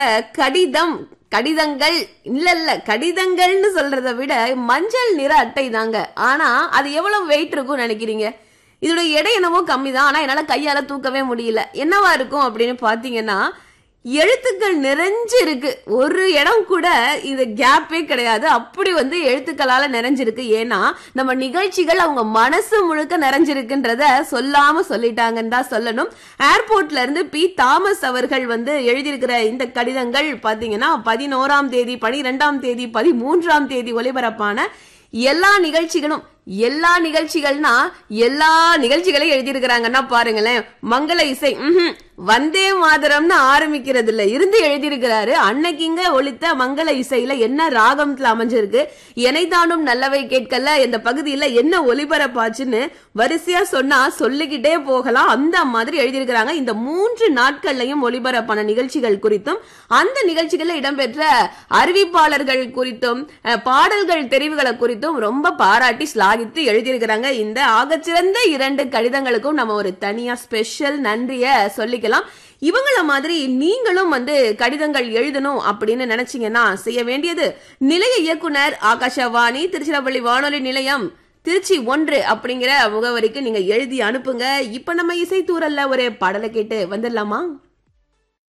கடிதம் கடிதங்கள் இல்ல இல்ல கடிதங்கள்னு சொல்றதை விட மஞ்சள் நிற அட்டை தாங்க ஆனா அது எவ்வளவு வெயிட் இருக்கும் நினைக்கிறீங்க இதோட எடை என்னவோ கம்மி தான் ஆனா என்னால கையால தூக்கவே முடியல என்னவா இருக்கும் அப்படின்னு பாத்தீங்கன்னா எழுத்துக்கள் நிறைஞ்சு இருக்கு ஒரு இடம் கூட இது கேப்பே கிடையாது அப்படி வந்து எழுத்துக்களால நிறைஞ்சிருக்கு ஏன்னா நம்ம நிகழ்ச்சிகள் அவங்க மனசு முழுக்க நிறைஞ்சிருக்குன்றத சொல்லாம சொல்லிட்டாங்கன்னு தான் சொல்லணும் ஏர்போர்ட்ல இருந்து பி தாமஸ் அவர்கள் வந்து எழுதியிருக்கிற இந்த கடிதங்கள் பாத்தீங்கன்னா பதினோராம் தேதி பனிரெண்டாம் தேதி பதிமூன்றாம் தேதி ஒலிபரப்பான எல்லா நிகழ்ச்சிகளும் எல்லா நிகழ்ச்சிகள்னா எல்லா நிகழ்ச்சிகளையும் எழுதியிருக்கிறாங்கன்னா பாருங்களேன் மங்கள இசை ம்ஹும். வந்தே மாதரம்னு ஆரம்பிக்கிறது இல்ல இருந்து எழுதியிருக்கிறாரு அன்னைக்குங்க ஒலித்த மங்கள இசையில என்ன ராகத்துல அமைஞ்சிருக்கு எனைதானும் நல்லவை கேட்கல இந்த பகுதியில என்ன ஒலிபரப்பாச்சுன்னு வரிசையா சொன்னா சொல்லிக்கிட்டே போகலாம் அந்த மாதிரி எழுதியிருக்கிறாங்க இந்த மூன்று நாட்கள்லயும் ஒலிபரப்பான நிகழ்ச்சிகள் குறித்தும் அந்த நிகழ்ச்சிகள்ல இடம்பெற்ற அறிவிப்பாளர்கள் குறித்தும் அஹ், பாடல்கள் தெரிவுகளை குறித்தும் ரொம்ப பாராட்டி ஸ்லாகித்து எழுதியிருக்கிறாங்க இந்த ஆகச்சிறந்த இரண்டு கடிதங்களுக்கும் நம்ம ஒரு தனியா ஸ்பெஷல் நன்றிய சொல்லிக்கலாம் இவங்கள மாதிரி நீங்களும் வந்து கடிதங்கள் எழுதணும் அப்படின்னு நினைச்சீங்கன்னா செய்ய வேண்டியது நிலைய இயக்குனர் ஆகாஷவாணி திருச்சிராப்பள்ளி வானொலி நிலையம் திருச்சி ஒன்று அப்படிங்கிற முகவரிக்கு நீங்க எழுதி அனுப்புங்க இப்ப நம்ம இசை தூரல்ல ஒரு பாடலை கேட்டு வந்துடலாமா